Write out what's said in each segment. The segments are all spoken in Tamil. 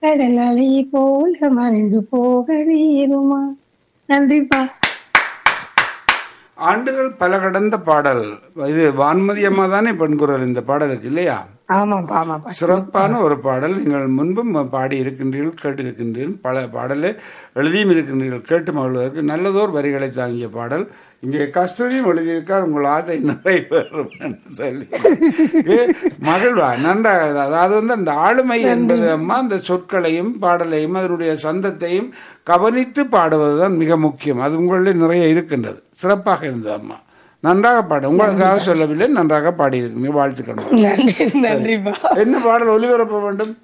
கடல் அலை போல மறைந்து போக நேருமா நன்றிப்பா ஆண்டுகள் பல கடந்த பாடல் இது வான்மதி அம்மா தானே பெண்குரல் இந்த பாடலுக்கு இல்லையா ஆமாப்பா ஆமாப்பா சிறப்பான ஒரு பாடல் நீங்கள் முன்பும் பாடி இருக்கின்றீர்கள் கேட்டிருக்கின்றீர்கள் பல பாடலை எழுதியும் இருக்கின்றீர்கள் கேட்டு மகிழ்வதற்கு நல்லதோர் வரிகளை தாங்கிய பாடல் இங்கே கஸ்தூரியும் எழுதியிருக்கார் உங்கள் ஆசை நிறைவேறும் என்று சொல்லி ஏ, மகிழ்வா நன்றாக அதாவது வந்து அந்த ஆளுமை என்பது அம்மா அந்த சொற்களையும் பாடலையும் அதனுடைய சந்தத்தையும் கவனித்து பாடுவதுதான் மிக முக்கியம் அது உங்களில் நிறைய இருக்கின்றது சிறப்பாக இருந்தது அம்மா நன்றாக பாடு உங்களுக்காக சொல்லவில்லை நன்றாக பாடியிருக்கீங்க வாழ்த்துக்கணும் நன்றி நன்றிப்பா என்ன பாடல் ஒளிபரப்ப வேண்டும்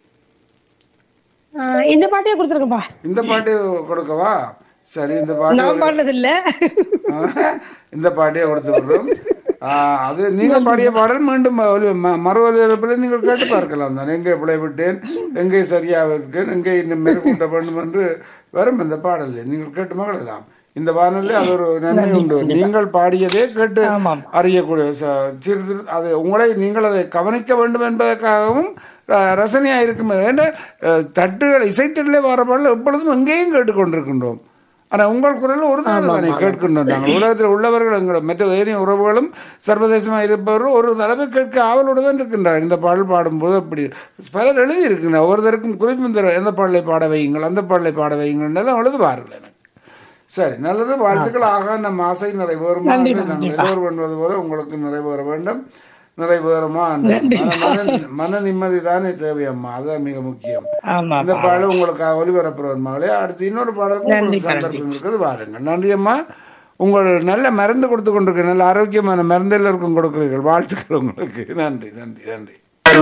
ஆஹ் இந்த பாட்டையே கொடுத்துருக்கப்பா இந்த பாட்டு கொடுக்கவா சரி இந்த பாட்டு நான் பாடுறது இல்ல இந்த பாட்டையே கொடுத்து விடுறோம் ஆஹ், அது நீங்கள் பாடிய பாடல் மீண்டும் ஒலி- ம- மறு ஒலிபரப்பில் நீங்கள் கேட்டு பார்க்கலாம் தான் எங்கே பிழை விட்டேன் எங்கே சரியாக இருக்கேன் எங்கே இன்னும் மெருகூட்ட வேண்டும் என்று வரும் இந்த பாடலில் நீங்கள் கேட்டு மகிழலாம் இந்த வானொலி அது ஒரு நன்மை உண்டு நீங்கள் பாடியதே கேட்டு ஆமாம். அறியக்கூடிய ச- சிறு சிறு அது உங்களை நீங்கள் அதை கவனிக்க வேண்டும் என்பதற்காகவும் அஹ், ரசனையாக இருக்கும் ஏன்னா அஹ், தட்டுகள் இசைத்தட்டிலே வர பாடல் எப்பொழுதும் எங்கேயும் கேட்டுக்கொண்டிருக்கின்றோம் ஆனால் உங்கள் குரல் ஒரு தடவை தானே கேட்கின்றோம் நாங்கள் உலகத்தில் உள்ளவர்கள் எங்கள் மற்ற ஏனைய உறவுகளும் சர்வதேசமாக இருப்பவர்கள் ஒரு தடவை கேட்க ஆவலோடு தான் இருக்கின்றார் இந்த பாடல் பாடும்போது அப்படி பலர் எழுதி இருக்கின்றனர் ஒருத்தருக்கும் குறிப்பிந்த எந்த பாடலை பாட வையுங்கள் அந்த பாடலை பாட வையுங்கள் எல்லாம் எழுதுவார்கள் எனக்கு சரி நல்லது வாழ்த்துக்கள் ஆக நம் ஆசை நிறைவேறுமா என்று நாங்கள் எல்லோரும் பண்ணுவது போல உங்களுக்கு நிறைவேற வேண்டும் நிறைவேறுமா என்று. மன- மன- மன நிம்மதி தானே தேவை அம்மா அதுதான் மிக முக்கியம் ஆமா இந்த பாடல் உங்களுக்கு ஒளிபரப்புறவன் மகளே அடுத்து இன்னொரு பாடலுக்கு உங்களுக்கு சந்தர்ப்பம் இருக்குது பாருங்கள் நன்றி அம்மா உங்கள் நல்ல மருந்து கொடுத்து கொண்டிருக்க நல்ல ஆரோக்கியமான மருந்து எல்லாருக்கும் கொடுக்கிறீர்கள் வாழ்த்துக்கள் உங்களுக்கு நன்றி நன்றி நன்றி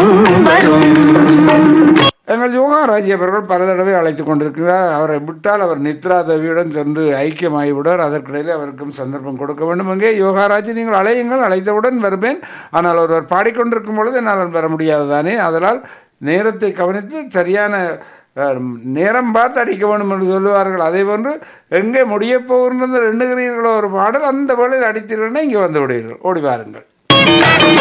எங்கள் யோகாராஜி அவர்கள் பல தடவை அழைத்துக் கொண்டிருக்கிறார் அவரை விட்டால் அவர் நித்ரா தேவியுடன் சென்று ஐக்கியமாகிவிடார் அதற்கிடையில் அவருக்கும் சந்தர்ப்பம் கொடுக்க வேண்டும் எங்கே யோகாராஜி நீங்கள் அழையுங்கள் அழைத்தவுடன் வருவேன் ஆனால் ஒருவர் பாடிக்கொண்டிருக்கும் பொழுது என்னால் வர முடியாது தானே அதனால் நேரத்தை கவனித்து சரியான அஹ், நேரம் பார்த்து அடிக்க வேண்டும் என்று சொல்லுவார்கள் அதே போன்று எங்கே முடிய போகின்றது எண்ணுகிறீர்களோ ஒரு பாடல் அந்த வேளையில் அடித்தீர்கள்னா இங்கே வந்து விடுவீர்கள் ஓடி வாருங்கள்